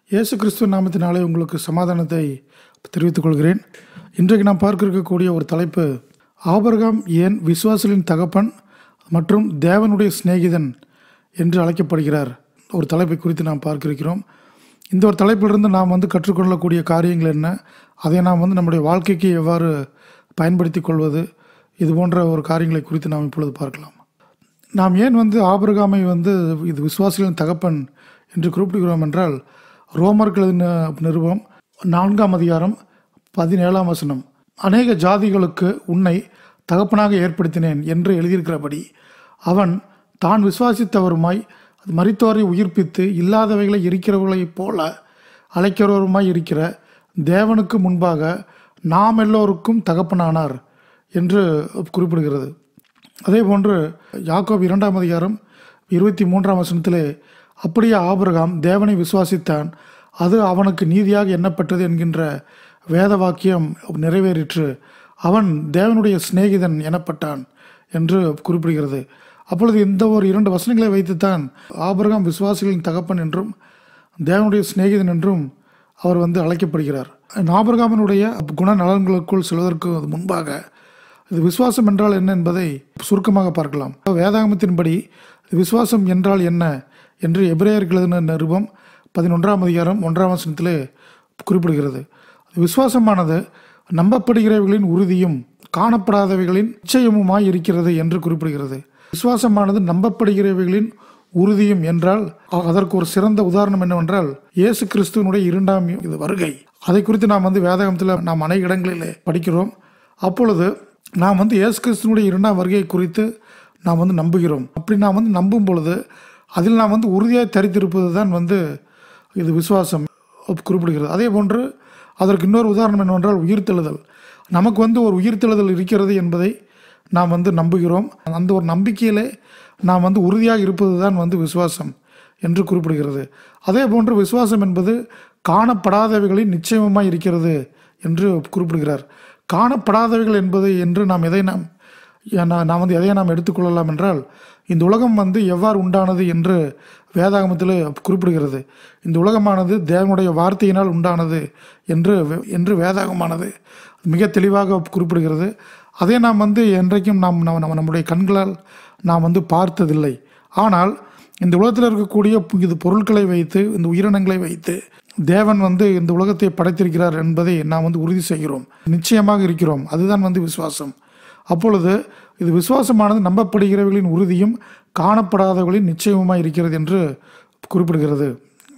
இயேசு கிறிஸ்துவ நாமத்தினாலே உங்களுக்கு சமாதானத்தை தெரிவித்துக் கொள்கிறேன் இன்றைக்கு நாம் பார்க்க இருக்கக்கூடிய ஒரு தலைப்பு ஆபரகாம் ஏன் விசுவாசலின் தகப்பன் மற்றும் தேவனுடைய சிநேகிதன் என்று அழைக்கப்படுகிறார் ஒரு தலைப்பை குறித்து நாம் பார்க்க இருக்கிறோம் இந்த ஒரு தலைப்பிலிருந்து நாம் வந்து கற்றுக்கொள்ளக்கூடிய காரியங்கள் என்ன அதை நாம் வந்து நம்முடைய வாழ்க்கைக்கு எவ்வாறு பயன்படுத்தி கொள்வது இது போன்ற ஒரு காரியங்களை குறித்து நாம் இப்பொழுது பார்க்கலாம் நாம் ஏன் வந்து ஆபிரகாமை வந்து இது விசுவாசிகளின் தகப்பன் என்று குறிப்பிடுகிறோம் என்றால் ரோமர்கள் நிருபம் நான்காம் அதிகாரம் பதினேழாம் வசனம் அநேக ஜாதிகளுக்கு உன்னை தகப்பனாக ஏற்படுத்தினேன் என்று எழுதியிருக்கிறபடி அவன் தான் விசுவாசித்தவருமாய் மரித்தோரை உயிர்ப்பித்து இல்லாதவைகளை இருக்கிறவர்களைப் போல அழைக்கிறவருமாய் இருக்கிற தேவனுக்கு முன்பாக நாம் எல்லோருக்கும் தகப்பனானார் என்று குறிப்பிடுகிறது அதே போன்று யாக்கோப் இரண்டாம் அதிகாரம் இருபத்தி மூன்றாம் வசனத்திலே அப்படியே ஆபிரகாம் தேவனை விசுவாசித்தான் அது அவனுக்கு நீதியாக எண்ணப்பட்டது என்கின்ற வேத வாக்கியம் நிறைவேறிற்று அவன் தேவனுடைய சிநேகிதன் எனப்பட்டான் என்று குறிப்பிடுகிறது அப்பொழுது இந்த ஒரு இரண்டு வசனங்களை வைத்துத்தான் ஆபிரகாம் விசுவாசிகளின் தகப்பன் என்றும் தேவனுடைய சிநேகிதன் என்றும் அவர் வந்து அழைக்கப்படுகிறார் ஆபிரகாமினுடைய குணநலன்களுக்குள் செல்வதற்கு முன்பாக இது விசுவாசம் என்றால் என்ன என்பதை சுருக்கமாக பார்க்கலாம் வேதாகமத்தின்படி விசுவாசம் என்றால் என்ன என்று எபிரேயர்கள் எழுதின நிருபம் பதினொன்றாம் அதிகாரம் ஒன்றாம் வசனத்திலே குறிப்பிடுகிறது விசுவாசமானது நம்பப்படுகிறவைகளின் உறுதியும் காணப்படாதவைகளின் நிச்சயமுமாய் இருக்கிறது என்று குறிப்பிடுகிறது விசுவாசமானது நம்பப்படுகிறவைகளின் உறுதியும் என்றால் அதற்கு ஒரு சிறந்த உதாரணம் என்னவென்றால் இயேசு கிறிஸ்துவனுடைய இரண்டாம் இது வருகை அதை குறித்து நாம் வந்து வேதாகமத்தில் நாம் அநேக இடங்களிலே படிக்கிறோம் அப்பொழுது நாம் வந்து இயேசு கிறிஸ்துவனுடைய இரண்டாம் வருகை குறித்து நாம் வந்து நம்புகிறோம் அப்படி நாம் வந்து நம்பும் பொழுது அதில் நாம் வந்து உறுதியாக தரித்திருப்பது தான் வந்து இது விசுவாசம் குறிப்பிடுகிறது அதே போன்று அதற்கு இன்னொரு உதாரணம் என்னவென்றால் உயிர்த்தெழுதல் நமக்கு வந்து ஒரு உயிர்த்தெழுதல் இருக்கிறது என்பதை நாம் வந்து நம்புகிறோம் அந்த ஒரு நம்பிக்கையிலே நாம் வந்து உறுதியாக இருப்பது தான் வந்து விசுவாசம் என்று குறிப்பிடுகிறது அதே போன்று விசுவாசம் என்பது காணப்படாதவைகளின் நிச்சயமாக இருக்கிறது என்று குறிப்பிடுகிறார் காணப்படாதவைகள் என்பது என்று நாம் எதை நாம் நான் வந்து எதை நாம் எடுத்துக்கொள்ளலாம் என்றால் இந்த உலகம் வந்து எவ்வாறு உண்டானது என்று வேதாகமத்தில் குறிப்பிடுகிறது இந்த உலகமானது தேவனுடைய வார்த்தையினால் உண்டானது என்று என்று வேதாகமானது மிக தெளிவாக குறிப்பிடுகிறது அதை நாம் வந்து என்றைக்கும் நாம் நம்ம நம்முடைய கண்களால் நாம் வந்து பார்த்ததில்லை ஆனால் இந்த உலகத்தில் இருக்கக்கூடிய இது பொருட்களை வைத்து இந்த உயிரினங்களை வைத்து தேவன் வந்து இந்த உலகத்தை படைத்திருக்கிறார் என்பதை நாம் வந்து உறுதி செய்கிறோம் நிச்சயமாக இருக்கிறோம் அதுதான் வந்து விசுவாசம் அப்பொழுது இது விசுவாசமானது நம்பப்படுகிறவர்களின் உறுதியும் காணப்படாதவர்களின் நிச்சயமுமாக இருக்கிறது என்று குறிப்பிடுகிறது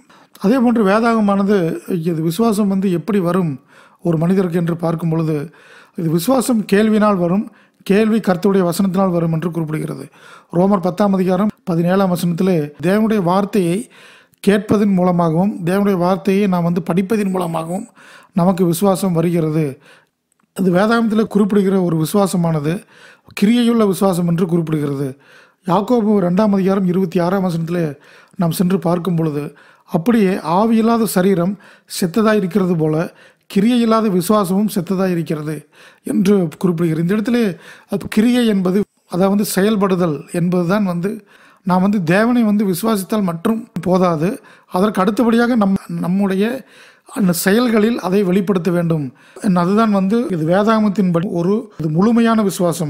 அதே போன்று வேதாகமானது இது விசுவாசம் வந்து எப்படி வரும் ஒரு மனிதருக்கு என்று பார்க்கும் பொழுது இது விசுவாசம் கேள்வினால் வரும் கேள்வி கருத்துடைய வசனத்தினால் வரும் என்று குறிப்பிடுகிறது ரோமர் பத்தாம் அதிகாரம் பதினேழாம் வசனத்திலே தேவனுடைய வார்த்தையை கேட்பதன் மூலமாகவும் தேவனுடைய வார்த்தையை நாம் வந்து படிப்பதன் மூலமாகவும் நமக்கு விசுவாசம் வருகிறது அது வேதாகமத்தில் குறிப்பிடுகிற ஒரு விசுவாசமானது கிரியையுள்ள விசுவாசம் என்று குறிப்பிடுகிறது யாக்கோபு ரெண்டாம் அதிகாரம் இருபத்தி ஆறாம் வசனத்தில் நாம் சென்று பார்க்கும் பொழுது அப்படியே ஆவியில்லாத சரீரம் செத்ததாக இருக்கிறது போல கிரியை இல்லாத விசுவாசமும் செத்ததாக இருக்கிறது என்று குறிப்பிடுகிறது இந்த இடத்துல கிரியை என்பது அதாவது செயல்படுதல் என்பது தான் வந்து நாம் வந்து தேவனை வந்து விசுவாசித்தால் மட்டும் போதாது அதற்கு அடுத்தபடியாக நம் நம்முடைய அந்த செயல்களில் அதை வெளிப்படுத்த வேண்டும் அதுதான் வந்து இது வேதாகமத்தின்படி ஒரு இது முழுமையான விசுவாசம்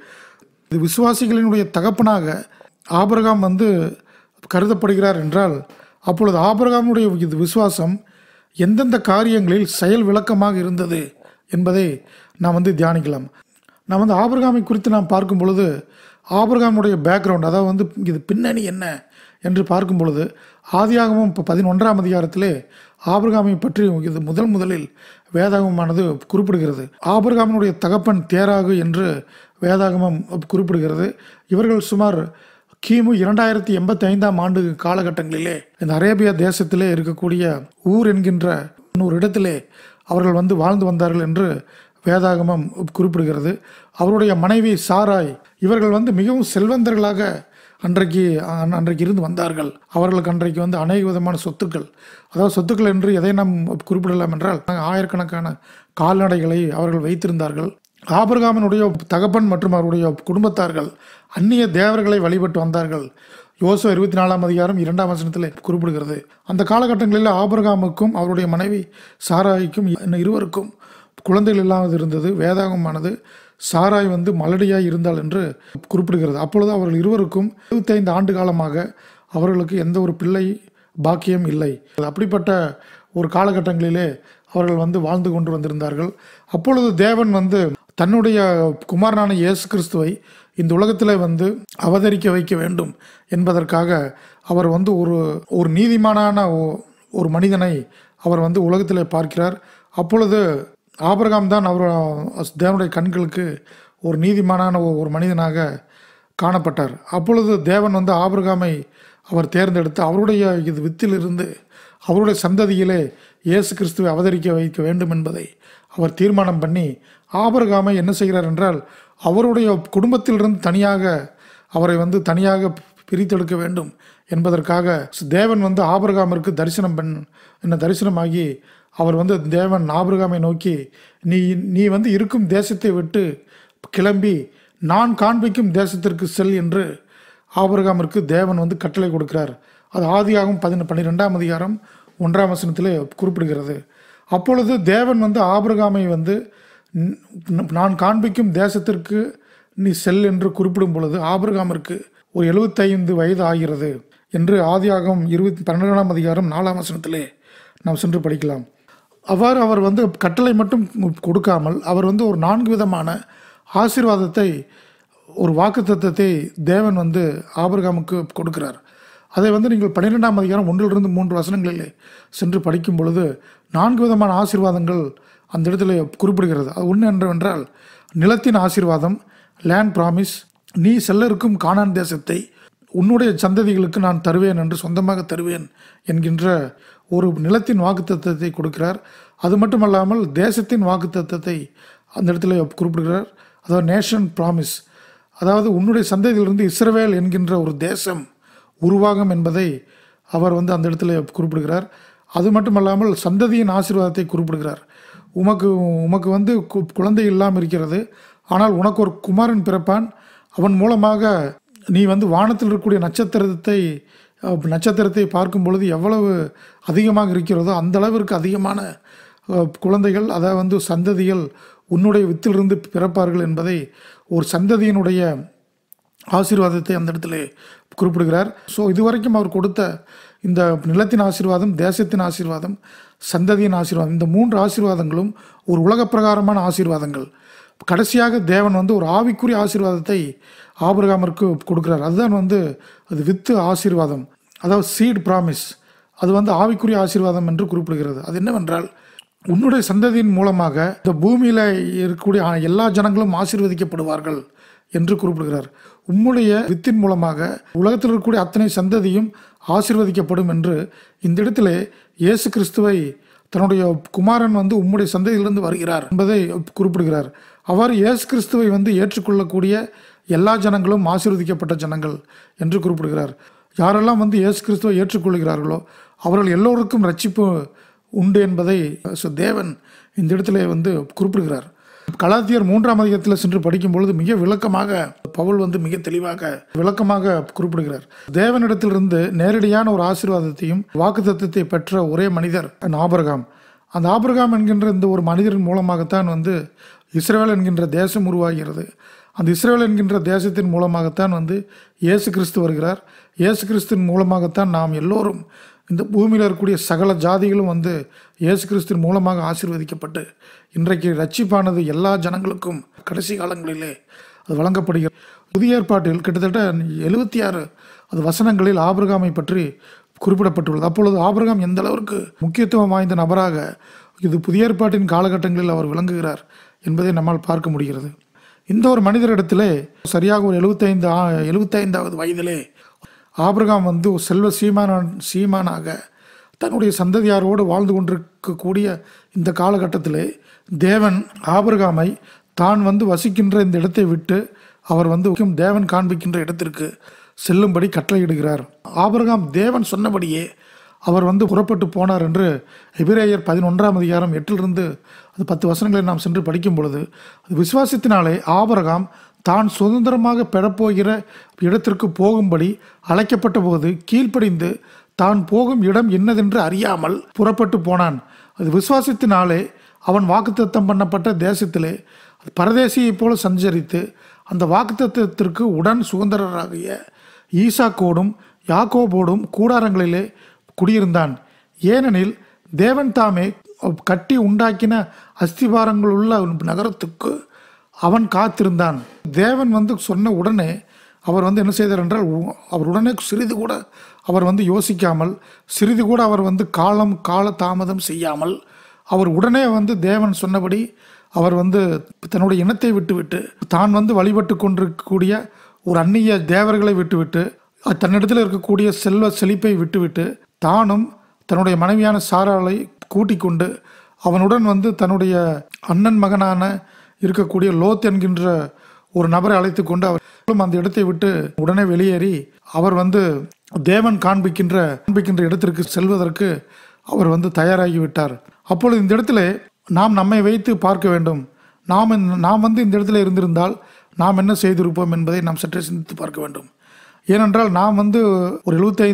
இது விசுவாசிகளினுடைய தகப்பனாக ஆபரகாம் வந்து கருதப்படுகிறார் என்றால் அப்பொழுது ஆபரகாமுடைய இது விசுவாசம் எந்தெந்த காரியங்களில் செயல் விளக்கமாக இருந்தது என்பதை நாம் வந்து தியானிக்கலாம் நாம் வந்து ஆபரகாமை குறித்து நாம் பார்க்கும் பொழுது ஆபரகாமுடைய பேக்ரவுண்ட் அதாவது வந்து இது பின்னணி என்ன என்று பார்க்கும் பொழுது ஆதியாகமும் இப்போ பதினொன்றாம் அதிகாரத்திலே ஆபிரகாமை பற்றி இது முதல் முதலில் வேதாகமானது குறிப்பிடுகிறது ஆபிரகாமனுடைய தகப்பன் தேராகு என்று வேதாகமம் குறிப்பிடுகிறது இவர்கள் சுமார் கிமு இரண்டாயிரத்தி எண்பத்தி ஐந்தாம் ஆண்டு காலகட்டங்களிலே இந்த அரேபியா தேசத்திலே இருக்கக்கூடிய ஊர் என்கின்ற ஒரு இடத்திலே அவர்கள் வந்து வாழ்ந்து வந்தார்கள் என்று வேதாகமம் குறிப்பிடுகிறது அவருடைய மனைவி சாராய் இவர்கள் வந்து மிகவும் செல்வந்தர்களாக அன்றைக்கு அன்றைக்கு இருந்து வந்தார்கள் அவர்களுக்கு அன்றைக்கு வந்து அநேக விதமான சொத்துக்கள் அதாவது சொத்துக்கள் என்று எதை நாம் குறிப்பிடலாம் என்றால் ஆயிரக்கணக்கான கால்நடைகளை அவர்கள் வைத்திருந்தார்கள் ஆபிரகாமினுடைய தகப்பன் மற்றும் அவருடைய குடும்பத்தார்கள் அந்நிய தேவர்களை வழிபட்டு வந்தார்கள் யோசு இருபத்தி நாலாம் அதிகாரம் இரண்டாம் வசனத்தில் குறிப்பிடுகிறது அந்த காலகட்டங்களில் ஆபிரகாமுக்கும் அவருடைய மனைவி சாராய்க்கும் இன்னும் இருவருக்கும் குழந்தைகள் இல்லாமல் இருந்தது வேதாகமானது சாராய் வந்து மலடியாய் இருந்தாள் என்று குறிப்பிடுகிறது அப்பொழுது அவர்கள் இருவருக்கும் இருபத்தைந்து ஆண்டு காலமாக அவர்களுக்கு எந்த ஒரு பிள்ளை பாக்கியம் இல்லை அப்படிப்பட்ட ஒரு காலகட்டங்களிலே அவர்கள் வந்து வாழ்ந்து கொண்டு வந்திருந்தார்கள் அப்பொழுது தேவன் வந்து தன்னுடைய குமாரனான இயேசு கிறிஸ்துவை இந்த உலகத்தில் வந்து அவதரிக்க வைக்க வேண்டும் என்பதற்காக அவர் வந்து ஒரு ஒரு நீதிமானான ஒ- ஒரு மனிதனை அவர் வந்து உலகத்தில் பார்க்கிறார் அப்பொழுது ஆபிரகாம் தான் அவர் தேவனுடைய கண்களுக்கு ஒரு நீதிமானான ஒ- ஒரு மனிதனாக காணப்பட்டார் அப்பொழுது தேவன் வந்து ஆபிரகாமை அவர் தேர்ந்தெடுத்து அவருடைய இது வித்திலிருந்து அவருடைய சந்ததியிலே இயேசு கிறிஸ்துவை அவதரிக்க வைக்க வேண்டும் என்பதை அவர் தீர்மானம் பண்ணி ஆபிரகாமை என்ன செய்கிறார் என்றால் அவருடைய குடும்பத்திலிருந்து தனியாக அவரை வந்து தனியாக பிரித்தெடுக்க வேண்டும் என்பதற்காக தேவன் வந்து ஆபிரகாமிற்கு தரிசனம் பண் என்ன தரிசனமாகி அவர் வந்து தேவன் ஆபிரகாமை நோக்கி நீ நீ வந்து இருக்கும் தேசத்தை விட்டு கிளம்பி நான் காண்பிக்கும் தேசத்திற்கு செல் என்று ஆபிரகாமிற்கு தேவன் வந்து கட்டளை கொடுக்கிறார் அது ஆதியாகும் பதின பன்னிரெண்டாம் அதிகாரம் ஒன்றாம் வசனத்திலே குறிப்பிடுகிறது அப்பொழுது தேவன் வந்து ஆபிரகாமை வந்து "ந- நான் காண்பிக்கும் தேசத்திற்கு நீ செல் என்று குறிப்பிடும் பொழுது ஆபிரகாமிற்கு ஒரு எழுபத்தைந்து வயது ஆகிறது என்று ஆதியாகம் இருபத்தி பன்னிரெண்டாம் அதிகாரம் நாலாம் வசனத்திலே நாம் சென்று படிக்கலாம் அவ்வாறு அவர் வந்து கட்டளை மட்டும் கொடுக்காமல் அவர் வந்து ஒரு நான்கு விதமான ஆசீர்வாதத்தை ஒரு வாக்குத்தத்தத்தை தேவன் வந்து ஆபிரகாமுக்கு கொடுக்கிறார் அதை வந்து நீங்கள் பன்னிரெண்டாம் அதிகாரம் ஒன்றிலிருந்து மூன்று வசனங்களிலே சென்று படிக்கும் பொழுது நான்கு விதமான ஆசீர்வாதங்கள் அந்த இடத்துல குறிப்பிடுகிறது அது ஒன்று என்னவென்றால் நிலத்தின் ஆசீர்வாதம் லேண்ட் ப்ராமிஸ் நீ செல்ல இருக்கும் கானான் தேசத்தை உன்னுடைய சந்ததிகளுக்கு நான் தருவேன் என்று சொந்தமாக தருவேன் என்கின்ற ஒரு நிலத்தின் வாக்குத்தத்தத்தை கொடுக்கிறார் அது மட்டுமல்லாமல் தேசத்தின் வாக்குத்தத்தத்தை அந்த இடத்துல குறிப்பிடுகிறார் அதாவது நேஷன் ப்ராமிஸ் அதாவது உன்னுடைய சந்ததியிலிருந்து இஸ்ரவேல் என்கின்ற ஒரு தேசம் உருவாகும் என்பதை அவர் வந்து அந்த இடத்துல குறிப்பிடுகிறார் அது மட்டுமல்லாமல் சந்ததியின் ஆசீர்வாதத்தை குறிப்பிடுகிறார் உமக்கு உமக்கு வந்து கு- குழந்தை இல்லாமல் இருக்கிறது ஆனால் உனக்கு ஒரு குமாரன் பிறப்பான் அவன் மூலமாக நீ வந்து வானத்தில் இருக்கக்கூடிய நட்சத்திரத்தை அஹ், நட்சத்திரத்தை பார்க்கும் பொழுது எவ்வளவு அதிகமாக இருக்கிறதோ அந்த அளவிற்கு அதிகமான அஹ், குழந்தைகள் அதை வந்து சந்ததிகள் உன்னுடைய வித்திலிருந்து பிறப்பார்கள் என்பதை ஒரு சந்ததியினுடைய ஆசீர்வாதத்தை அந்த இடத்துல குறிப்பிடுகிறார் ஸோ இதுவரைக்கும் அவர் கொடுத்த இந்த நிலத்தின் ஆசீர்வாதம் தேசத்தின் ஆசீர்வாதம் சந்ததியின் ஆசீர்வாதம் இந்த மூன்று ஆசீர்வாதங்களும் ஒரு உலக பிரகாரமான ஆசீர்வாதங்கள் கடைசியாக தேவன் வந்து ஒரு ஆவிக்குரிய ஆசீர்வாதத்தை ஆபிரகாமிற்கு கொடுக்கிறார் அதுதான் வந்து அது வித்து ஆசீர்வாதம் அதாவது சீட் ப்ராமிஸ் அது வந்து ஆவிக்குரிய ஆசீர்வாதம் என்று குறிப்பிடுகிறது அது என்னவென்றால் உன்னுடைய சந்ததியின் மூலமாக இந்த பூமியில் இருக்கக்கூடிய எல்லா ஜனங்களும் ஆசீர்வதிக்கப்படுவார்கள் என்று குறிப்பிடுகிறார் உம்முடைய வித்தின் மூலமாக உலகத்தில் இருக்கக்கூடிய அத்தனை சந்ததியும் ஆசீர்வதிக்கப்படும் என்று இந்த இடத்திலே இயேசு கிறிஸ்துவை தன்னுடைய குமாரன் வந்து உம்முடைய சந்ததியிலிருந்து வருகிறார் என்பதை குறிப்பிடுகிறார் அவர் இயேசு கிறிஸ்துவை வந்து ஏற்றுக்கொள்ளக்கூடிய எல்லா ஜனங்களும் ஆசீர்வதிக்கப்பட்ட ஜனங்கள் என்று குறிப்பிடுகிறார் யாரெல்லாம் வந்து இயேசு கிறிஸ்துவை ஏற்றுக்கொள்கிறார்களோ அவர்கள் எல்லோருக்கும் ரட்சிப்பு உண்டு என்பதை சு தேவன் இந்த இடத்திலே வந்து குறிப்பிடுகிறார் கலாத்தியர் மூன்றாம் அதிகத்தில் சென்று படிக்கும் பொழுது மிக விளக்கமாக பவுல் வந்து மிக தெளிவாக விளக்கமாக குறிப்பிடுகிறார் தேவனிடத்திலிருந்து நேரடியான ஒரு ஆசீர்வாதத்தையும் வாக்குத்தத்தத்தை பெற்ற ஒரே மனிதர் ஆபிரகாம் அந்த ஆபிரகாம் என்கின்ற இந்த ஒரு மனிதரின் மூலமாகத்தான் வந்து இஸ்ரேல் என்கின்ற தேசம் உருவாகிறது அந்த இஸ்ரேல் என்கின்ற தேசத்தின் மூலமாகத்தான் வந்து இயேசு கிறிஸ்து வருகிறார் இயேசு கிறிஸ்துவின் மூலமாகத்தான் நாம் எல்லோரும் இந்த பூமியில் இருக்கக்கூடிய சகல ஜாதிகளும் வந்து இயேசு கிறிஸ்துவின் மூலமாக ஆசீர்வதிக்கப்பட்டு இன்றைக்கு ரட்சிப்பானது எல்லா ஜனங்களுக்கும் கடைசி காலங்களிலே அது வழங்கப்படுகிறது புதிய ஏற்பாட்டில் கிட்டத்தட்ட எழுபத்தி ஆறு அது வசனங்களில் ஆபிரகாமை பற்றி குறிப்பிடப்பட்டுள்ளது அப்பொழுது ஆபிரகாம் எந்த அளவிற்கு முக்கியத்துவம் வாய்ந்த நபராக இது புதிய ஏற்பாட்டின் காலகட்டங்களில் அவர் விளங்குகிறார் என்பதை நம்மால் பார்க்க முடிகிறது இந்த ஒரு மனிதரிடத்திலே சரியாக ஒரு எழுபத்தைந்து ஆ- எழுபத்தைந்தாவது வயதிலே ஆபிரகாம் வந்து ஒரு செல்வ சீமான சீமானாக தன்னுடைய சந்ததியாரோடு வாழ்ந்து கொண்டிருக்கக்கூடிய இந்த காலகட்டத்திலே தேவன் ஆபிரகாமை தான் வந்து வசிக்கின்ற இந்த இடத்தை விட்டு அவர் வந்து தேவன் காண்பிக்கின்ற இடத்திற்கு செல்லும்படி கட்டளையிடுகிறார் ஆபிரகாம் தேவன் சொன்னபடியே அவர் வந்து புறப்பட்டு போனார் என்று எபிரேயர் பதினொன்றாம் அதிகாரம் எட்டிலிருந்து அது பத்து வசனங்களை நாம் சென்று படிக்கும் பொழுது அது விசுவாசத்தினாலே ஆபிரகாம் தான் சுதந்திரமாக பெறப்போகிற இடத்திற்கு போகும்படி அழைக்கப்பட்ட போது கீழ்ப்படிந்து தான் போகும் இடம் என்னதென்று அறியாமல் புறப்பட்டு போனான் அது விசுவாசத்தினாலே அவன் வாக்குத்தத்தம் பண்ணப்பட்ட தேசத்திலே பரதேசியைப் போல சஞ்சரித்து அந்த வாக்குத்தத்திற்கு உடன் சுதந்திரராகிய ஈசாக்கோடும் யாக்கோபோடும் கூடாரங்களிலே குடியிருந்தான் ஏனெனில் தேவன் தாமே கட்டி உண்டாக்கின அஸ்திபாரங்கள் உள்ள நகரத்துக்கு அவன் காத்திருந்தான் தேவன் வந்து சொன்ன உடனே அவர் வந்து என்ன செய்தார் என்றால் உ- அவர் உடனே சிறிது கூட அவர் வந்து யோசிக்காமல் சிறிது கூட அவர் வந்து காலம் கால தாமதம் செய்யாமல் அவர் உடனே வந்து தேவன் சொன்னபடி அவர் வந்து தன்னுடைய இனத்தை விட்டுவிட்டு தான் வந்து வழிபட்டு கொண்டிருக்கக்கூடிய ஒரு அந்நிய தேவர்களை விட்டுவிட்டு தன்னிடத்தில் இருக்கக்கூடிய செல்வ செழிப்பை விட்டுவிட்டு தானும் தன்னுடைய மனைவியான சாராளை கூட்டிக் கொண்டு அவனுடன் வந்து தன்னுடைய அண்ணன் மகனான இருக்கக்கூடிய லோத் என்கின்ற ஒரு நபரை அழைத்து கொண்டு அவர் அந்த இடத்தை விட்டு உடனே வெளியேறி அவர் வந்து தேவன் காண்பிக்கின்ற காண்பிக்கின்ற இடத்திற்கு செல்வதற்கு அவர் வந்து தயாராகி விட்டார் அப்பொழுது இந்த இடத்துல நாம் நம்மை வைத்து பார்க்க வேண்டும் நாம் இந்த- நாம் வந்து இந்த இடத்துல இருந்திருந்தால் நாம் என்ன செய்திருப்போம் என்பதை நாம் சற்றே சிந்தித்து பார்க்க வேண்டும் ஏனென்றால் நாம் வந்து ஒரு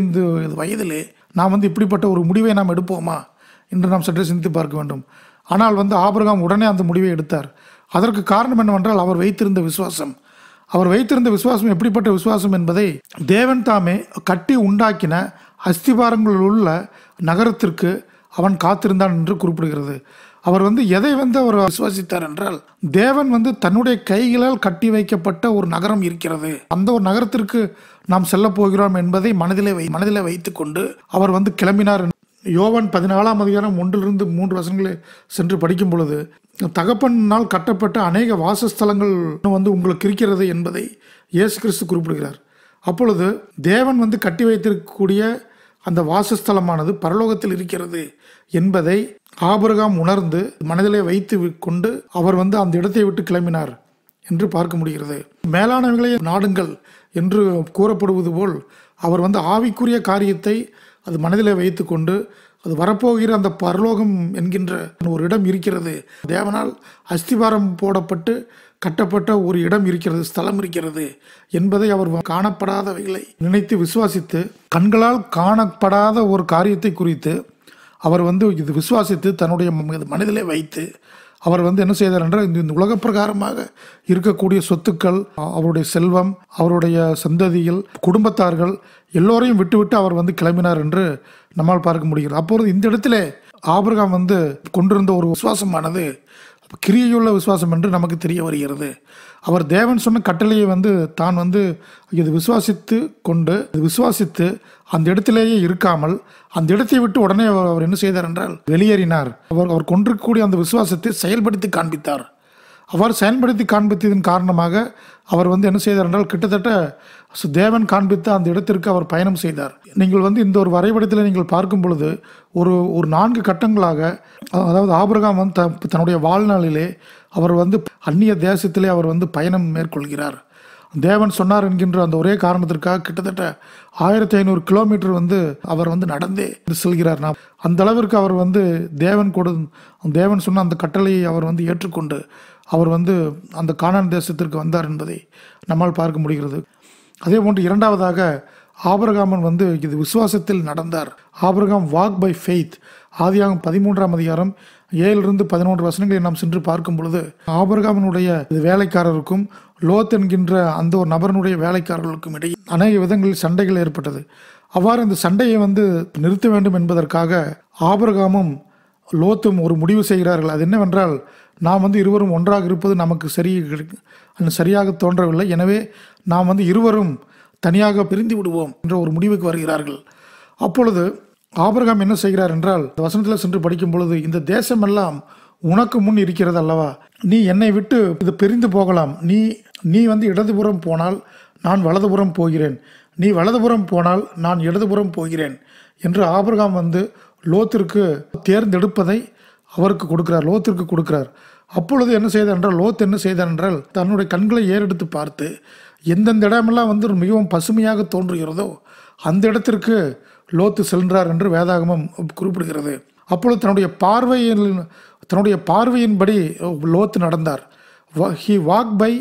75 வயதிலே நாம் வந்து இப்படிப்பட்ட ஒரு முடிவை நாம் எடுப்போமா என்று நாம் சற்றே சிந்தித்து பார்க்க வேண்டும் ஆனால் வந்து ஆபிரகாம் உடனே அந்த முடிவை எடுத்தார் அதற்கு காரணம் என்னவென்றால் அவர் வைத்திருந்த விசுவாசம் அவர் வைத்திருந்த விசுவாசம் எப்படிப்பட்ட விசுவாசம் என்பதை தேவன் தாமே கட்டி உண்டாக்கின அஸ்திபாரங்களில் உள்ள நகரத்திற்கு அவன் காத்திருந்தான் என்று குறிப்பிடுகிறது அவர் வந்து எதை வந்து அவர் விசுவாசித்தார் என்றால் தேவன் வந்து தன்னுடைய கைகளால் கட்டி வைக்கப்பட்ட ஒரு நகரம் இருக்கிறது அந்த ஒரு நகரத்திற்கு நாம் செல்ல போகிறோம் என்பதை மனதிலே வை மனதிலே வைத்துக்கொண்டு அவர் வந்து கிளம்பினார் யோவான் பதினாலாம் அதிகாரம் ஒன்றிலிருந்து மூன்று வசனங்களை சென்று படிக்கும் பொழுது தகப்பனால் கட்டப்பட்ட அநேக வாசஸ்தலங்கள் வந்து உங்களுக்கு இருக்கிறது என்பதை இயேசு கிறிஸ்து குறிப்பிடுகிறார் அப்பொழுது தேவன் வந்து கட்டி வைத்திருக்கக்கூடிய அந்த வாசஸ்தலமானது பரலோகத்தில் இருக்கிறது என்பதை ஆபிரகாம் உணர்ந்து மனதிலே வைத்து கொண்டு அவர் வந்து அந்த இடத்தை விட்டு கிளம்பினார் என்று பார்க்க முடிகிறது மேலானவைகளை நாடுங்கள் என்று கூறப்படுவது போல் அவர் வந்து ஆவிக்குரிய காரியத்தை அது மனதிலே வைத்துக்கொண்டு அது வரப்போகிற அந்த பரலோகம் என்கின்ற ஒரு இடம் இருக்கிறது தேவனால் அஸ்திவாரம் போடப்பட்டு கட்டப்பட்ட ஒரு இடம் இருக்கிறது ஸ்தலம் இருக்கிறது என்பதை அவர் காணப்படாதவைகளை நினைத்து விசுவாசித்து கண்களால் காணப்படாத ஒரு காரியத்தை குறித்து அவர் வந்து இது விசுவாசித்து தன்னுடைய ம- மனதிலே வைத்து அவர் வந்து என்ன செய்தார் என்றால் இந்த இந்த உலக பிரகாரமாக இருக்கக்கூடிய சொத்துக்கள் அ- அவருடைய செல்வம் அவருடைய சந்ததிகள் குடும்பத்தார்கள் எல்லோரையும் விட்டுவிட்டு அவர் வந்து கிளம்பினார் என்று நம்மால் பார்க்க முடிகிறது அப்பொழுது இந்த இடத்திலே ஆபிரகாம் வந்து கொண்டிருந்த ஒரு விசுவாசமானது கிரியையுள்ள விசுவாசம் என்று நமக்கு தெரிய வருகிறது அவர் தேவன் சொன்ன கட்டளையை வந்து தான் வந்து இது விசுவாசித்து கொண்டு இது விசுவாசித்து அந்த இடத்திலேயே இருக்காமல் அந்த இடத்தை விட்டு உடனே அவர் அவர் என்ன செய்தார் என்றால் வெளியேறினார் அவர் அவர் கொண்டிருக்கக்கூடிய அந்த விசுவாசத்தை செயல்படுத்தி காண்பித்தார் அவர் செயல்படுத்தி காண்பித்ததன் காரணமாக அவர் வந்து என்ன செய்தார் என்றால் கிட்டத்தட்ட சு- தேவன் காண்பித்த அந்த இடத்திற்கு அவர் பயணம் செய்தார் நீங்கள் வந்து இந்த ஒரு வரைபடத்தில் நீங்கள் பார்க்கும் பொழுது ஒரு ஒரு நான்கு கட்டங்களாக அ- அதாவது ஆபிரகாம் வந்து த- தன்னுடைய வாழ்நாளிலே அவர் வந்து அந்நிய தேசத்திலே அவர் வந்து பயணம் மேற்கொள்கிறார் தேவன் சொன்னார் என்கின்ற அந்த ஒரே காரணத்திற்காக கிட்டத்தட்ட ஆயிரத்தி ஐநூறு கிலோமீட்டர் வந்து அவர் வந்து நடந்தே செல்கிறார் நாம் அந்த அளவிற்கு அவர் வந்து தேவன் கொடு தேவன் சொன்ன அந்த கட்டளையை அவர் வந்து ஏற்றுக்கொண்டு அவர் வந்து அந்த கானான் தேசத்திற்கு வந்தார் என்பதை நம்மால் பார்க்க முடிகிறது அதே போன்று இரண்டாவதாக ஆபிரகாமன் வந்து இது விசுவாசத்தில் நடந்தார் ஆபிரகாம் வாக் பை ஃபெய்த் ஆதியாகம் பதிமூன்றாம் அதிகாரம் ஏழிலிருந்து பதினொன்று வசனங்களை நாம் சென்று பார்க்கும் பொழுது ஆபிரகாமனுடைய இது வேலைக்காரருக்கும் லோத் என்கின்ற அந்த ஒரு நபரனுடைய வேலைக்காரர்களுக்கும் இடையே அநேக விதங்களில் சண்டைகள் ஏற்பட்டது அவ்வாறு அந்த சண்டையை வந்து நிறுத்த வேண்டும் என்பதற்காக ஆபிரகாமும் லோத்தும் ஒரு முடிவு செய்கிறார்கள் அது என்னவென்றால் நாம் வந்து இருவரும் ஒன்றாக இருப்பது நமக்கு சரி கிடை- சரியாக தோன்றவில்லை எனவே நாம் வந்து இருவரும் தனியாக பிரிந்து விடுவோம் என்ற ஒரு முடிவுக்கு வருகிறார்கள் அப்பொழுது ஆபிரகாம் என்ன செய்கிறார் என்றால் இந்த வசனத்தில் சென்று படிக்கும் பொழுது இந்த தேசமெல்லாம் உனக்கு முன் இருக்கிறது அல்லவா நீ என்னை விட்டு இது பிரிந்து போகலாம் நீ நீ வந்து இடதுபுறம் போனால் நான் வலதுபுறம் போகிறேன் நீ வலதுபுறம் போனால் நான் இடதுபுறம் போகிறேன் என்று ஆபிரகாம் வந்து லோத்திற்கு தேர்ந்தெடுப்பதை அவருக்கு கொடுக்கிறார் லோத்திற்கு கொடுக்கிறார் அப்பொழுது என்ன செய்தார் என்றால் லோத் என்ன செய்தார் என்றால் தன்னுடைய கண்களை ஏறெடுத்து பார்த்து எந்தெந்த இடமெல்லாம் வந்து மிகவும் பசுமையாக தோன்றுகிறதோ அந்த இடத்திற்கு லோத்து சென்றார் என்று வேதாகமம் குறிப்பிடுகிறது அப்பொழுது தன்னுடைய பார்வையில் தன்னுடைய பார்வையின்படி லோத்து நடந்தார் he walk by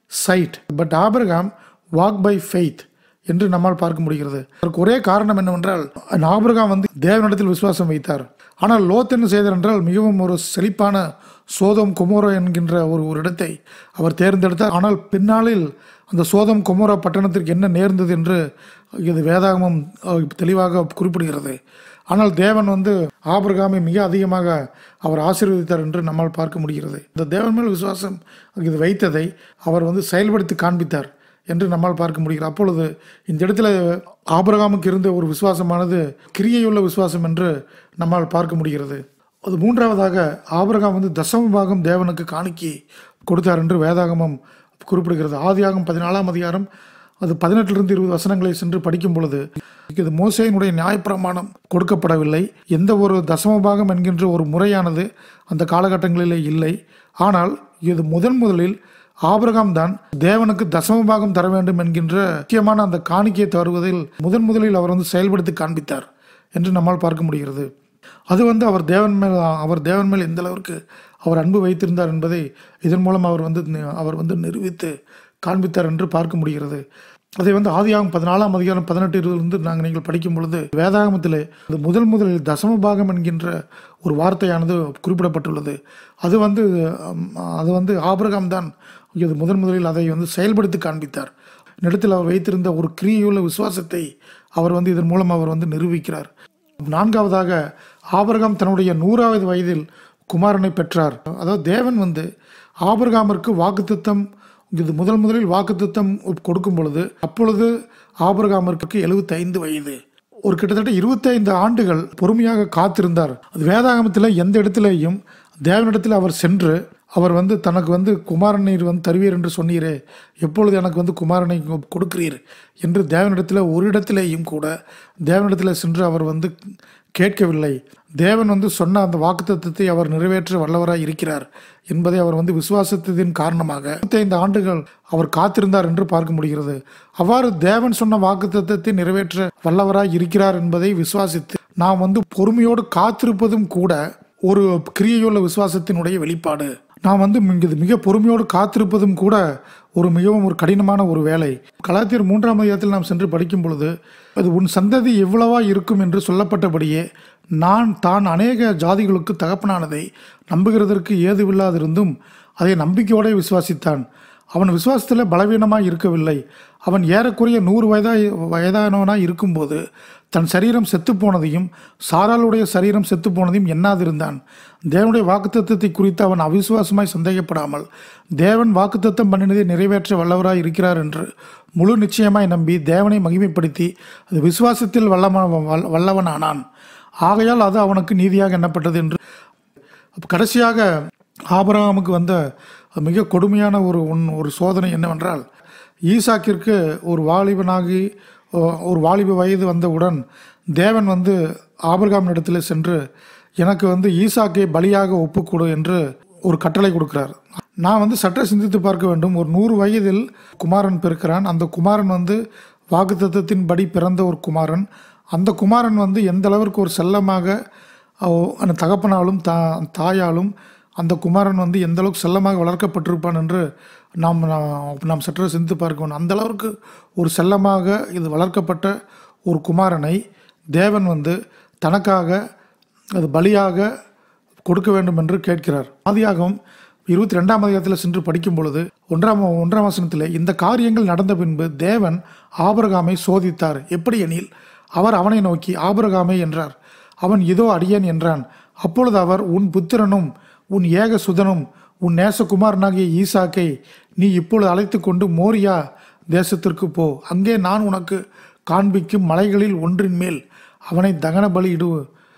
sight but Abraham walk by faith என்று நம்மால் பார்க்க முடிகிறது அதற்கு ஒரே காரணம் என்னவென்றால் ஆபிரகாம் வந்து தேவனிடத்தில் விசுவாசம் வைத்தார் ஆனால் லோத் என்ன செய்தார் என்றால் மிகவும் ஒரு செழிப்பான சோதம் குமோரோ என்கின்ற ஒரு ஒரு இடத்தை அவர் தேர்ந்தெடுத்தார் ஆனால் பின்னாளில் அந்த சோதம் குமோரா பட்டணத்திற்கு என்ன நேர்ந்தது என்று இது வேதாகமம் அஹ், தெளிவாக குறிப்பிடுகிறது ஆனால் தேவன் வந்து ஆபிரகாமை மிக அதிகமாக அவர் ஆசீர்வதித்தார் என்று நம்மால் பார்க்க முடிகிறது இந்த தேவன் மேல் விசுவாசம் இது வைத்ததை அவர் வந்து செயல்படுத்தி காண்பித்தார் என்று நம்மால் பார்க்க முடிகிறது அப்பொழுது இந்த இடத்துல ஆபிரகாமுக்கு இருந்த ஒரு விசுவாசமானது கிரியையுள்ள விசுவாசம் என்று நம்மால் பார்க்க முடிகிறது அது மூன்றாவதாக ஆபிரகாம் வந்து தசம பாகம் தேவனுக்கு காணிக்கை கொடுத்தார் என்று வேதாகமம் குறிப்பிடுகிறது ஆதியாகம் பதினாலாம் அதிகாரம் அது பதினெட்டிலிருந்து இருபது வசனங்களை சென்று படிக்கும் பொழுது இது மோசையினுடைய நியாயப்பிரமாணம் கொடுக்கப்படவில்லை எந்த ஒரு தசமபாகம் என்கின்ற ஒரு முறையானது அந்த காலகட்டங்களிலே இல்லை ஆனால் இது முதன் முதலில் ஆபிரகாம் தான் தேவனுக்கு தசமபாகம் தர வேண்டும் என்கின்ற முக்கியமான அந்த காணிக்கையை தருவதில் முதன் முதலில் அவர் வந்து செயல்படுத்தி காண்பித்தார் என்று நம்மால் பார்க்க முடிகிறது அது வந்து அவர் தேவன் மேல் அவர் தேவன் மேல் எந்த அளவிற்கு அவர் அன்பு வைத்திருந்தார் என்பதை இதன் மூலம் அவர் வந்து நி- அவர் வந்து நிரூபித்து காண்பித்தார் என்று பார்க்க முடிகிறது அதை வந்து ஆதியாகம் பதினாலாம் அதிகாரம் பதினெட்டு இருபதுலேருந்து நாங்கள் நீங்கள் படிக்கும் பொழுது வேதாகமத்திலே அது முதல் முதலில் தசம பாகம் என்கின்ற ஒரு வார்த்தையானது குறிப்பிடப்பட்டுள்ளது அது வந்து அம், அது வந்து ஆபிரகாம் தான் இது முதன் முதலில் அதை வந்து செயல்படுத்தி காண்பித்தார் இடத்தில் அவர் வைத்திருந்த ஒரு கிரியையுள்ள விசுவாசத்தை அவர் வந்து இதன் மூலம் அவர் வந்து நிரூபிக்கிறார் நான்காவதாக ஆபிரகாம் தன்னுடைய நூறாவது வயதில் குமாரனை பெற்றார் அதாவது தேவன் வந்து ஆபிரகாமிற்கு வாக்குத்தத்தம் இது முதல் முதலில் வாக்குத்தத்தம் கொடுக்கும் பொழுது அப்பொழுது ஆபிரகாமிற்கு 75 வயது ஒரு கிட்டத்தட்ட 25 ஆண்டுகள் பொறுமையாக காத்திருந்தார் அது வேதாகமத்தில் எந்த இடத்திலேயும் தேவனிடத்தில் அவர் சென்று அவர் வந்து தனக்கு வந்து குமாரநீர் வந்து தருவீர் என்று சொன்னீரே எப்பொழுது எனக்கு வந்து குமாரனை கொடுக்கிறீர் என்று தேவனிடத்தில் ஒரு இடத்திலேயும் கூட தேவனிடத்தில் சென்று அவர் வந்து கேட்கவில்லை தேவன் வந்து சொன்ன அந்த வாக்குத்தத்தத்தை அவர் நிறைவேற்ற வல்லவராய் இருக்கிறார் என்பதை அவர் வந்து விசுவாசத்தின் காரணமாக ஐந்து ஆண்டுகள் அவர் காத்திருந்தார் என்று பார்க்க முடிகிறது அவ்வாறு தேவன் சொன்ன வாக்குத்தத்தத்தை நிறைவேற்ற வல்லவராய் இருக்கிறார் என்பதை விசுவாசித்து நாம் வந்து பொறுமையோடு காத்திருப்பதும் கூட ஒரு கிரியையுள்ள விசுவாசத்தினுடைய வெளிப்பாடு நாம் வந்து இங்கு மிக பொறுமையோடு காத்திருப்பதும் கூட ஒரு மிகவும் ஒரு கடினமான ஒரு வேலை கலாத்தியர் மூன்றாம் அதிகாரத்தில் நாம் சென்று படிக்கும் பொழுது அது உன் சந்ததி எவ்வளவா இருக்கும் என்று சொல்லப்பட்டபடியே நான் தான் அநேக ஜாதிகளுக்கு தகப்பனானதை நம்புகிறதற்கு ஏதுவில்லாதிருந்தும் அதை நம்பிக்கையோட விசுவாசித்தான் அவன் விசுவாசத்தில் பலவீனமாய் இருக்கவில்லை அவன் ஏறக்குறைய நூறு வயதாய் வயதானவனாய் இருக்கும்போது தன் சரீரம் செத்துப்போனதையும் சாராளுடைய சரீரம் செத்துப்போனதையும் எண்ணாதிருந்தான் தேவனுடைய வாக்குத்தத்தத்தை குறித்து அவன் அவிசுவாசமாய் சந்தேகப்படாமல் தேவன் வாக்குத்தத்தம் பண்ணினதை நிறைவேற்ற வல்லவராய் இருக்கிறார் என்று முழு நிச்சயமாய் நம்பி தேவனை மகிமைப்படுத்தி அது விசுவாசத்தில் வல்லம வல்ல- வல்லவனானான் ஆகையால் அது அவனுக்கு நீதியாக எண்ணப்பட்டது என்று அப்ப கடைசியாக ஆபிரகாமுக்கு வந்த மிக கொடுமையான ஒரு ஒன்- ஒரு சோதனை என்னவென்றால் ஈசாக்கிற்கு ஒரு வாலிபனாகி ஒ- ஒரு வாலிப வயது வந்தவுடன் தேவன் வந்து ஆபிரகாம் இடத்துல சென்று எனக்கு வந்து ஈசாக்கை பலியாக ஒப்புக்கொடு என்று ஒரு கட்டளை கொடுக்கிறார் நான் வந்து சற்று சிந்தித்து பார்க்க வேண்டும் ஒரு நூறு வயதில் குமாரன் பிறக்கிறான் அந்த குமாரன் வந்து வாக்குத்தத்தத்தின்படி பிறந்த ஒரு குமாரன் அந்த குமாரன் வந்து எந்த அளவிற்கு ஒரு செல்லமாக அவ- அந்த தகப்பனாலும் தா தாயாலும் அந்த குமாரன் வந்து எந்த அளவுக்கு செல்லமாக வளர்க்கப்பட்டிருப்பான் என்று நாம் நாம் நாம் சற்று சிந்தித்து பார்க்க வேண்டும் அந்த அளவிற்கு ஒரு செல்லமாக இது வளர்க்கப்பட்ட ஒரு குமாரனை தேவன் வந்து தனக்காக அது பலியாக கொடுக்க வேண்டும் என்று கேட்கிறார் ஆதியாகவும் இருபத்தி ரெண்டாம் அதிகாரத்தில் சென்று படிக்கும் பொழுது ஒன்றாம் ஒன்றாம் வசனத்தில் இந்த காரியங்கள் நடந்த பின்பு தேவன் ஆபிரகாமை சோதித்தார் எப்படி எனில் அவர் அவனை நோக்கி ஆபிரகாமே என்றார் அவன் இதோ அடியேன் என்றான் அப்பொழுது அவர் உன் புத்திரனும் உன் ஏக சுதனும் உன் நேசகுமாரனாகிய ஈசாக்கை நீ இப்பொழுது அழைத்து கொண்டு மோரியா தேசத்திற்கு போ அங்கே நான் உனக்கு காண்பிக்கும் மலைகளில் ஒன்றின் மேல் அவனை தகன பலியிடு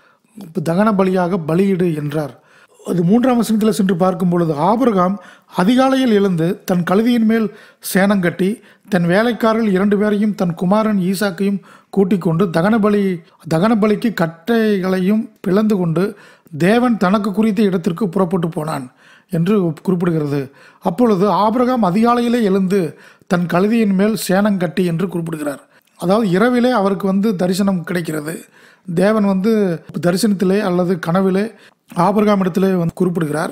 தகன பலியாக பலியிடு என்றார் அது மூன்றாம் வசனத்தில் சென்று பார்க்கும் பொழுது ஆபிரகாம் அதிகாலையில் எழுந்து தன் கழுதியின் மேல் சேணம் கட்டி தன் வேலைக்காரர்கள் இரண்டு பேரையும் தன் குமாரன் ஈசாக்கையும் கூட்டிக் கொண்டு தகன பலி தகன பலிக்கு கட்டைகளையும் பிளந்து கொண்டு தேவன் தனக்கு குறித்த இடத்திற்கு புறப்பட்டு போனான் என்று குறிப்பிடுகிறது அப்பொழுது ஆபிரகாம் அதிகாலையிலே எழுந்து தன் கழுதியின் மேல் சேணம் கட்டி என்று குறிப்பிடுகிறார் அதாவது இரவிலே அவருக்கு வந்து தரிசனம் கிடைக்கிறது தேவன் வந்து தரிசனத்திலே அல்லது கனவிலே ஆபிரகாம் இடத்திலே வந்து குறிப்பிடுகிறார்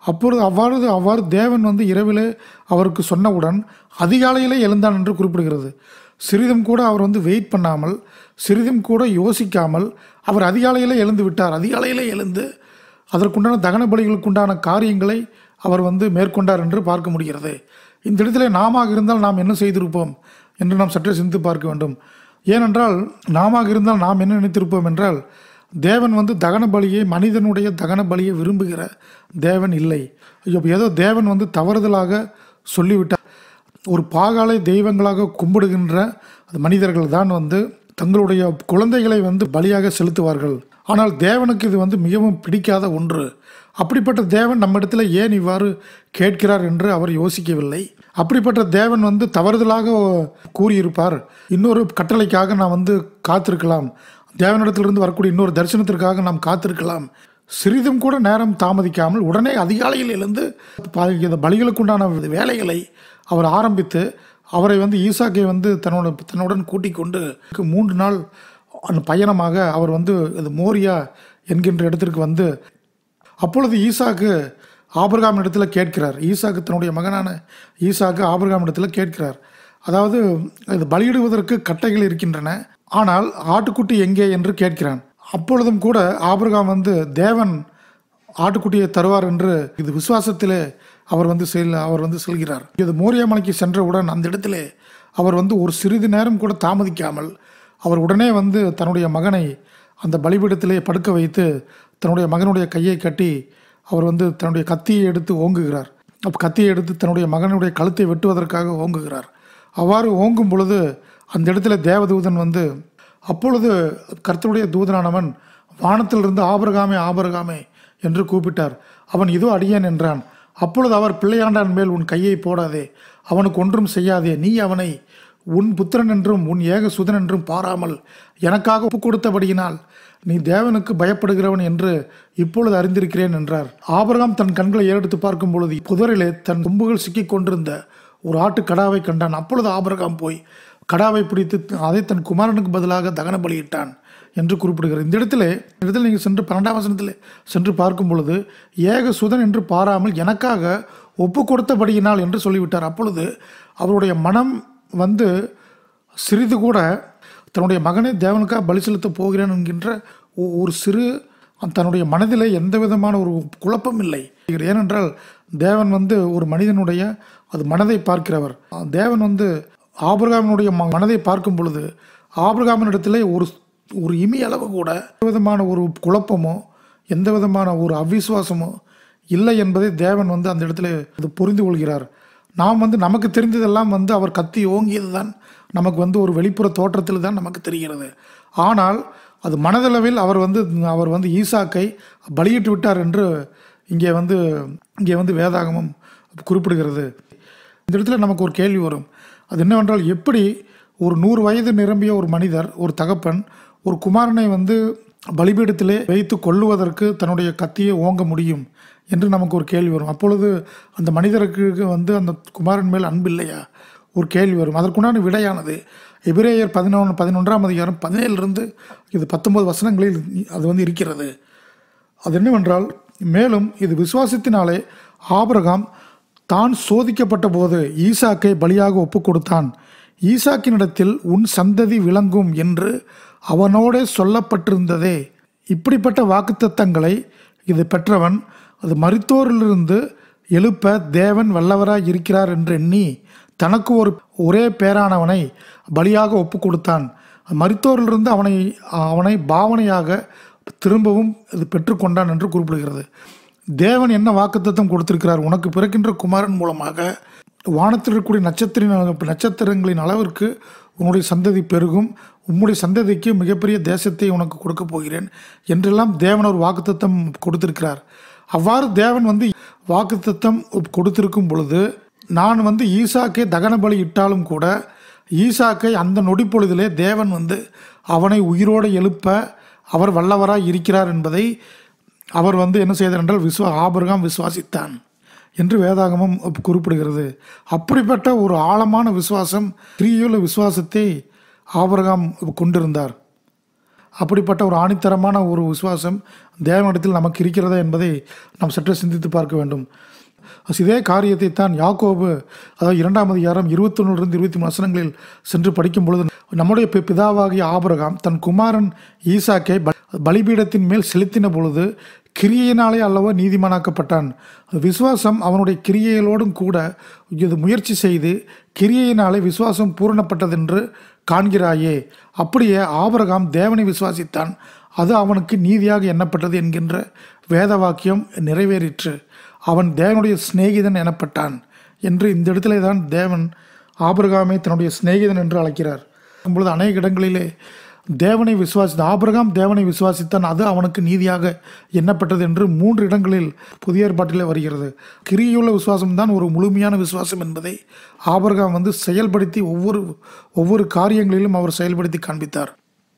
அப்பொழுது அவ்வாறு அவ்வாறு தேவன் வந்து இரவிலே அவருக்கு சொன்னவுடன் அதிகாலையிலே எழுந்தான் என்று குறிப்பிடுகிறது சிறிதும் கூட அவர் வந்து வெயிட் பண்ணாமல் சிறிதும் கூட யோசிக்காமல் அவர் அதிகாலையிலே எழுந்து விட்டார் அதிகாலையிலே எழுந்து அதற்குண்டான தகன பலிகளுக்குண்டான காரியங்களை அவர் வந்து மேற்கொண்டார் என்று பார்க்க முடிகிறது இந்த இடத்துல நாம இருந்தால் நாம் என்ன செய்திருப்போம் என்று நாம் சற்றே சிந்தித்து பார்க்க வேண்டும் ஏனென்றால் நாம இருந்தால் நாம் என்ன நினைத்திருப்போம் என்றால் தேவன் வந்து தகன பலியை மனிதனுடைய தகன பலியை விரும்புகிற தேவன் இல்லை ஐயோ, ஏதோ தேவன் வந்து தவறுதலாக சொல்லிவிட்டார் ஒரு பாகாலை தெய்வங்களாக கும்பிடுகின்ற அந்த மனிதர்கள் தான் வந்து தங்களுடைய குழந்தைகளை வந்து பலியாக செலுத்துவார்கள் ஆனால் தேவனுக்கு இது வந்து மிகவும் பிடிக்காத ஒன்று அப்படிப்பட்ட தேவன் நம்மிடத்தில் ஏன் இவ்வாறு கேட்கிறார் என்று அவர் யோசிக்கவில்லை அப்படிப்பட்ட தேவன் வந்து தவறுதலாக கூறியிருப்பார் இன்னொரு கட்டளைக்காக நான் வந்து காத்திருக்கலாம் தேவனிடத்திலிருந்து வரக்கூடிய இன்னொரு தரிசனத்திற்காக நாம் காத்திருக்கலாம் சிறிதும் கூட நேரம் தாமதிக்காமல் உடனே அதிகாலையில் எழுந்து ப- இந்த பலிகளுக்குண்டான வேலைகளை அவர் ஆரம்பித்து அவரை வந்து ஈசாக்கை வந்து தன்னோட தன்னுடன் கூட்டிக் கொண்டு மூன்று நாள் அந்த பயணமாக அவர் வந்து இது மோரியா என்கின்ற இடத்திற்கு வந்து அப்பொழுது ஈசாக்கு ஆபிரகாம் இடத்துல கேட்கிறார் ஈசாக்கு தன்னுடைய மகனான ஈசாக்கு ஆபிரகாம் இடத்துல கேட்கிறார் அதாவது இது பலியிடுவதற்கு கட்டைகள் இருக்கின்றன ஆனால் ஆட்டுக்குட்டி எங்கே என்று கேட்கிறான் அப்பொழுதும் கூட ஆபிரகாம் வந்து தேவன் ஆட்டுக்குட்டியை தருவார் என்று இது விசுவாசத்திலே அவர் வந்து செல் அவர் வந்து செல்கிறார் இது மோரியாமலைக்கு சென்றவுடன் அந்த இடத்திலே அவர் வந்து ஒரு சிறிது நேரம் கூட தாமதிக்காமல் அவர் உடனே வந்து தன்னுடைய மகனை அந்த பலிபீடத்திலே படுக்க வைத்து தன்னுடைய மகனுடைய கையை கட்டி அவர் வந்து தன்னுடைய கத்தியை எடுத்து ஓங்குகிறார் அப்போ கத்தியை எடுத்து தன்னுடைய மகனுடைய கழுத்தை வெட்டுவதற்காக ஓங்குகிறார் அவ்வாறு ஓங்கும் பொழுது அந்த இடத்துல தேவதூதன் வந்து அப்பொழுது கர்த்தருடைய தூதனானவன் வானத்திலிருந்து ஆபரகாமே ஆபரகாமே என்று கூப்பிட்டார் அவன் இதோ அடியேன் என்றான் அப்பொழுது அவர் பிள்ளையாண்டான் மேல் உன் கையை போடாதே அவனுக்கு ஒன்றும் செய்யாதே நீ அவனை உன் புத்திரன் என்றும் உன் ஏக சுதன் என்றும் பாராமல் எனக்காக ஒப்பு கொடுத்தபடியினால் நீ தேவனுக்கு பயப்படுகிறவன் என்று இப்பொழுது அறிந்திருக்கிறேன் என்றார் ஆபிரகாம் தன் கண்களை ஏறெடுத்து பார்க்கும் பொழுது புதரிலே தன் கொம்புகள் சிக்கிக் கொண்டிருந்த ஒரு ஆட்டு கடாவை கண்டான் அப்பொழுது ஆபிரகாம் போய் கடாவை பிடித்து அதை தன் குமாரனுக்கு பதிலாக தகன பலியிட்டான் என்று குறிப்பிடுகிறார் இந்த இடத்துல இந்த இடத்துல நீங்கள் சென்று பன்னெண்டாம் வசனத்தில் சென்று பார்க்கும் பொழுது ஏக சுதன் என்று பாராமல் எனக்காக ஒப்பு கொடுத்தபடியினால் என்று சொல்லிவிட்டார் அப்பொழுது அவருடைய மனம் வந்து சிறிது கூட தன்னுடைய மகனை தேவனுக்காக பலி செலுத்தப் போகிறேன் என்கின்ற ஒ- ஒரு சிறு தன்னுடைய மனதிலே எந்த விதமான ஒரு குழப்பம் இல்லை ஏனென்றால் தேவன் வந்து ஒரு மனிதனுடைய அது மனதை பார்க்கிறவர் தேவன் வந்து ஆபிரகாமினுடைய ம- மனதை பார்க்கும் பொழுது ஆபிரகாமினிடத்திலே ஒரு ஒரு இமி அளவு கூட எந்த விதமான ஒரு குழப்பமோ எந்த விதமான ஒரு அவிசுவாசமோ இல்லை என்பதை தேவன் வந்து அந்த இடத்துல அது புரிந்து கொள்கிறார் நாம் வந்து நமக்கு தெரிந்ததெல்லாம் வந்து அவர் கத்தி ஓங்கியது தான் நமக்கு வந்து ஒரு வெளிப்புற தோற்றத்தில் தான் நமக்கு தெரிகிறது ஆனால் அது மனதளவில் அவர் வந்து அவர் வந்து ஈசாக்கை பலியிட்டு விட்டார் என்று இங்கே வந்து இங்கே வந்து வேதாகமம் குறிப்பிடுகிறது இந்த இடத்துல நமக்கு ஒரு கேள்வி வரும் அது என்னவென்றால் எப்படி ஒரு நூறு வயது நிரம்பிய ஒரு மனிதர் ஒரு தகப்பன் ஒரு குமாரனை வந்து பலிபீடத்திலே வைத்து கொல்லுவதற்கு தன்னுடைய கத்தியை ஓங்க முடியும் என்று நமக்கு ஒரு கேள்வி வரும் அப்பொழுது அந்த மனிதருக்கு வந்து அந்த குமாரன் மேல் அன்பு இல்லையா ஒரு கேள்வி வரும் அதற்குண்டான விடையானது எபிரேயர் பதினொன்று பதினொன்றாம் அதிகாரம் பதினேழுலேருந்து இது பத்தொன்பது வசனங்களில் அது வந்து இருக்கிறது அது என்னவென்றால் மேலும் இது விசுவாசத்தினாலே ஆபிரகாம் தான் சோதிக்கப்பட்ட போது ஈசாக்கை பலியாக ஒப்புக் கொடுத்தான் ஈசாக்கினிடத்தில் உன் சந்ததி விளங்கும் என்று அவனோடே சொல்லப்பட்டிருந்ததே இப்படிப்பட்ட வாக்குத்தத்தங்களை இது பெற்றவன் அது மரித்தோரிலிருந்து எழுப்ப தேவன் வல்லவராய் இருக்கிறார் என்று எண்ணி தனக்கு ஒரு ஒரே பேரானவனை பலியாக ஒப்பு கொடுத்தான் மரித்தோரிலிருந்து அவனை அவனை பாவனையாக திரும்பவும் இது பெற்றுக்கொண்டான் என்று குறிப்பிடுகிறது தேவன் என்ன வாக்குத்தத்தம் கொடுத்திருக்கிறார் உனக்கு பிறக்கின்ற குமாரன் மூலமாக வானத்தில் இருக்கக்கூடிய நட்சத்திர நட்சத்திரங்களின் அளவிற்கு உன்னுடைய சந்ததி பெருகும் உம்முடைய சந்ததிக்கு மிகப்பெரிய தேசத்தை உனக்கு கொடுக்க போகிறேன் என்றெல்லாம் தேவன் ஒரு வாக்குத்தத்தம் கொடுத்திருக்கிறார் அவ்வாறு தேவன் வந்து வாக்குத்தத்தம் கொடுத்திருக்கும் பொழுது நான் வந்து ஈசாக்கை தகன பலி இட்டாலும் கூட ஈசாக்கை அந்த நொடி பொழுதிலே தேவன் வந்து அவனை உயிரோடு எழுப்ப அவர் வல்லவராய் இருக்கிறார் என்பதை அவர் வந்து என்ன செய்தார் என்றால் விஸ்வா ஆபிரகாம் விசுவாசித்தான் என்று வேதாகமம் குறிப்பிடுகிறது அப்படிப்பட்ட ஒரு ஆழமான விசுவாசம் கிரியுள்ள விசுவாசத்தை ஆபிரகாம் கொண்டிருந்தார் அப்படிப்பட்ட ஒரு ஆணித்தரமான ஒரு விசுவாசம் தேவனிடத்தில் நமக்கு இருக்கிறதா என்பதை நாம் சற்று சிந்தித்து பார்க்க வேண்டும் இதே காரியத்தை தான் யாக்கோபு அதாவது இரண்டாம் அதிகாரம் இருபத்தொன்னிலிருந்து இருபத்தி மூணு வசனங்களில் சென்று படிக்கும் பொழுது நம்முடைய பி- பிதாவாகிய ஆபிரகாம் தன் குமாரன் ஈசாக்கை ப- பலிபீடத்தின் மேல் செலுத்தின பொழுது கிரியையினாலே அல்லவா நீதிமானாக்கப்பட்டான் விசுவாசம் அவனுடைய கிரியைகளோடும் கூட இது முயற்சி செய்து கிரியையினாலே விசுவாசம் பூரணப்பட்டதென்று காண்கிறாயே அப்படியே ஆபிரகாம் தேவனை விசுவாசித்தான் அது அவனுக்கு நீதியாக எண்ணப்பட்டது என்கின்ற வேத வாக்கியம் நிறைவேறிற்று அவன் தேவனுடைய சிநேகிதன் எனப்பட்டான் என்று இந்த இடத்திலே தான் தேவன் ஆபிரகாமை தன்னுடைய சிநேகிதன் என்று அழைக்கிறார் பொழுது அநேக இடங்களிலே தேவனை விசுவாசித்த ஆபிரகாம் தேவனை விசுவாசித்தான் அது அவனுக்கு நீதியாக எண்ணப்பட்டது என்று மூன்று இடங்களில் புதிய ஏற்பாட்டிலே வருகிறது கிரியுள்ள விசுவாசம் தான் ஒரு முழுமையான விசுவாசம் என்பதை ஆபிரகாம் வந்து செயல்படுத்தி ஒவ்வொரு ஒவ்வொரு காரியங்களிலும் அவர் செயல்படுத்தி காண்பித்தார்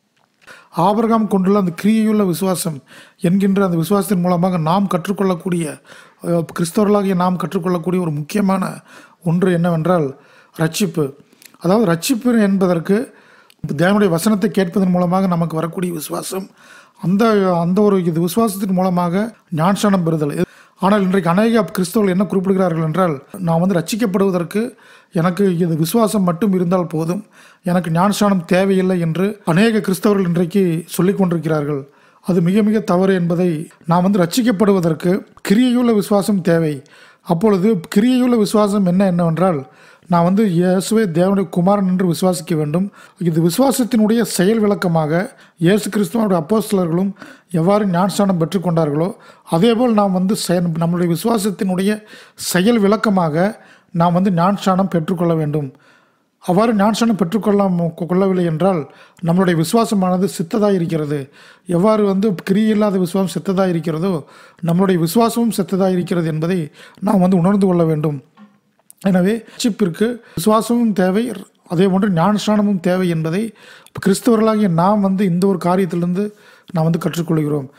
ஆபிரகாம் கொண்டுள்ள அந்த கிரியையுள்ள விசுவாசம் என்கின்ற அந்த விசுவாசத்தின் மூலமாக நாம் கற்றுக்கொள்ளக்கூடிய அஹ், கிறிஸ்தவர்களாகிய நாம் கற்றுக்கொள்ளக்கூடிய ஒரு முக்கியமான ஒன்று என்னவென்றால் ரட்சிப்பு அதாவது ரட்சிப்பு என்பதற்கு தேவனுடைய வசனத்தை கேட்பதன் மூலமாக நமக்கு வரக்கூடிய விசுவாசம் அந்த அந்த ஒரு இது விசுவாசத்தின் மூலமாக ஞானஸ்தானம் பெறுதல் ஆனால் இன்றைக்கு அநேக கிறிஸ்தவர்கள் என்ன குறிப்பிடுகிறார்கள் என்றால் நான் வந்து ரட்சிக்கப்படுவதற்கு எனக்கு இது விசுவாசம் மட்டும் இருந்தால் போதும் எனக்கு ஞானஸ்தானம் தேவையில்லை என்று அநேக கிறிஸ்தவர்கள் இன்றைக்கு சொல்லிக் கொண்டிருக்கிறார்கள் அது மிக மிக தவறு என்பதை நான் வந்து ரட்சிக்கப்படுவதற்கு கிரியையுள்ள விசுவாசம் தேவை அப்பொழுது கிரியையுள்ள விசுவாசம் என்ன என்னவென்றால் நான் வந்து இயேசுவே தேவனுடைய குமாரன் என்று விசுவாசிக்க வேண்டும் இது விசுவாசத்தினுடைய செயல் விளக்கமாக இயேசு கிறிஸ்துவனுடைய அப்போஸ்தலர்களும் எவ்வாறு ஞானஸ்தானம் பெற்றுக்கொண்டார்களோ அதேபோல் நாம் வந்து செயல் நம்முடைய விசுவாசத்தினுடைய செயல் விளக்கமாக நாம் வந்து ஞானஸ்தானம் பெற்றுக்கொள்ள வேண்டும் அவ்வாறு ஞானஸ்தானம் பெற்றுக்கொள்ளாம கொள்ளவில்லை என்றால் நம்மளுடைய விசுவாசமானது சித்ததாக இருக்கிறது எவ்வாறு வந்து கிரியில்லாத விசுவாசம் சித்ததாக இருக்கிறதோ நம்மளுடைய விசுவாசமும் சித்ததாக இருக்கிறது என்பதை நாம் வந்து உணர்ந்து கொள்ள வேண்டும் எனவே ரட்சிப்பிற்கு விசுவாசமும் தேவை அதே போன்று ஞானஸ்தானமும் தேவை என்பதை கிறிஸ்தவர்களாகிய நாம் வந்து இந்த ஒரு காரியத்திலிருந்து நாம் வந்து கற்றுக்கொள்கிறோம்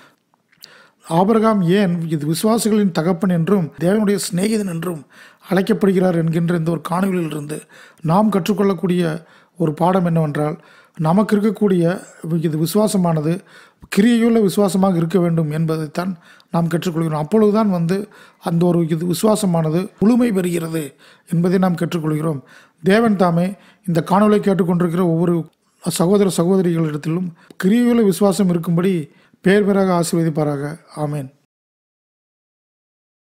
ஆபிரகாம் ஏன் இது விசுவாசிகளின் தகப்பன் என்றும் தேவனுடைய சிநேகிதன் என்றும் அழைக்கப்படுகிறார் என்கின்ற இந்த ஒரு காணொலியிலிருந்து நாம் கற்றுக்கொள்ளக்கூடிய ஒரு பாடம் என்னவென்றால் நமக்கு இருக்கக்கூடிய இது விசுவாசமானது கிரியையுள்ள விசுவாசமாக இருக்க வேண்டும் என்பதைத்தான் நாம் கற்றுக்கொள்கிறோம் அப்பொழுதுதான் வந்து அந்த ஒரு இது விசுவாசமானது முழுமை பெறுகிறது என்பதை நாம் கற்றுக்கொள்கிறோம் தேவன் தாமே இந்த காணொலியை கேட்டுக்கொண்டிருக்கிற ஒவ்வொரு சகோதர சகோதரிகளிடத்திலும் கிரியையுள்ள விசுவாசம் இருக்கும்படி பேர் பேராக ஆசீர்வதிப்பாராக ஆமேன்